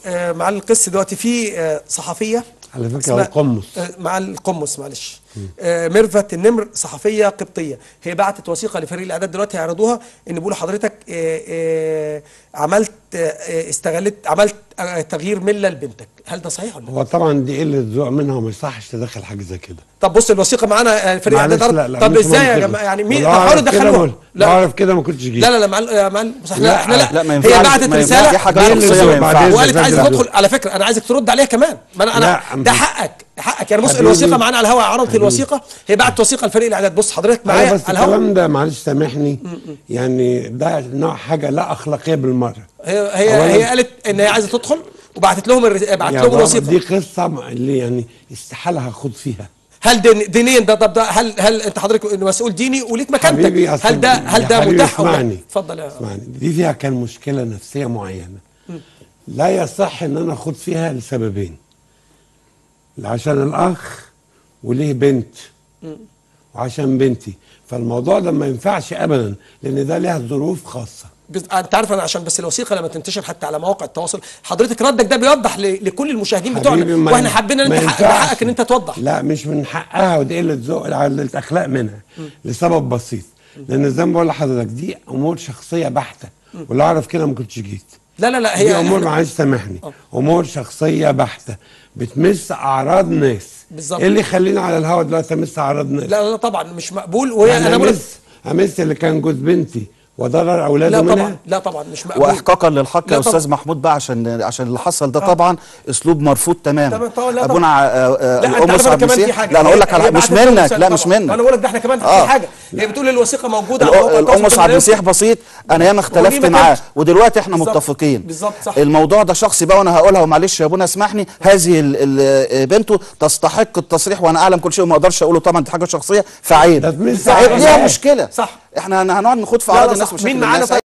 آه، مع القس دلوقتي في آه، صحفيه على فكره اسمها- القمص آه، مع القمص معلش آه، ميرفت النمر صحفيه قبطيه هي بعتت وثيقه لفريق الاعداد دلوقتي هيعرضوها ان بيقولوا حضرتك آه، آه، عملت آه، آه، استغلت عملت آه، تغيير مله لبنتك هل ده صحيح ولا لا؟ هو طبعا دي قله ذوق منها وما يصحش تدخل حاجه زي كده طب بص الوثيقه معانا آه، فريق معلش الاعداد لا عرض. لا طب مش ازاي يا منطقي. جماعه يعني مين ولو طب حاولوا أعرف كده تدخلوها ما- لو اعرف كده ما كنتش جيت لا لا لا معل... يا معلم بس احنا لا، احنا لا, لا، ما هي ينفعش. بعتت ما ينفعش. رساله دي حاجة بعتت شخصية رسالة ما ينفعش. وقالت عايز لا، تدخل على فكره انا عايزك ترد عليها كمان ما انا انا لا، ده مش- حقك حقك يعني بص حبيبي. الوثيقه معانا على الهواء عرضت الوثيقه هي بعتت وثيقه لفريق الاعداد بص حضرتك معايا معايا بس على الهواء الكلام ده معلش سامحني يعني ده نوع حاجه لا اخلاقيه بالمره هي هي أولاً- هي قالت ان هي عايزه تدخل وبعتت لهم الرس... بعت يا لهم بابا الوثيقه دي قصه اللي يعني استحاله هاخد فيها هل دين دينيا ده طب ده هل هل انت حضرتك مسؤول ديني وليك مكانتك حبيبي أصل هل ده هل يا ده حبيبي متاح ولا لا؟ اسمعني. اتفضل يا اسمعني دي فيها كان مشكله نفسيه معينه لا يصح ان انا اخد فيها لسببين عشان الاخ وليه بنت وعشان بنتي فالموضوع ده ما ينفعش ابدا لان ده ليها ظروف خاصه بس- انت عارف انا عشان بس الوثيقه لما تنتشر حتى على مواقع التواصل حضرتك ردك ده بيوضح ل... لكل المشاهدين حبيبي بتوعنا ما- واحنا حابين ان ما انت حق... ينفعش. حقك ان انت توضح لا مش من حقها ودي قله ذوق قله اخلاق منها لسبب بسيط لان زي ما بقول لحضرتك دي امور شخصيه بحته ولو اعرف كده ما كنتش جيت لا لا لا هي هي امور إحنا- معلش سامحني امور شخصيه بحته بتمس اعراض ناس بالظبط. ايه اللي يخليني على الهوا دلوقتي امس اعراض ناس لا لا طبعا مش مقبول وهي يعني انا بقول لك- امس امس اللي كان جوز بنتي وضرر اولاده لا منها طبعا لا طبعا مش مقبول واحقاقا للحق لا يا طبعا. استاذ محمود بقى عشان عشان اللي حصل ده طبعا اسلوب مرفوض تماما تمام، طبعا، لا ابونا ع- آه، آه، لا انت الام عارف أنا صعب كمان في مسيح حاجه لا انا اقول لك هي- على هي مش بعتت لهم منك رسالة لا طبعاً. مش منك انا بقول لك ده احنا كمان في آه. حاجه هي بتقول الوثيقه موجوده على مواقع الأ- التواصل الام صعب الاجتماعي. مسيح بسيط انا ياما اختلفت مكانته. معاه ودلوقتي احنا بالظبط. متفقين بالظبط، صح. الموضوع ده شخصي بقى وانا هقولها ومعلش يا ابونا اسمحني هذه ال- ال- بنته تستحق التصريح وانا اعلم كل شيء وما اقدرش اقوله طبعا دي حاجه شخصيه فعيب ده تمس فعيب على ليها الناس. مشكله صح. احنا هنقعد نخوض في لا، لا، اعراض الناس صح. ومشاكل مين معانا الناس طيب؟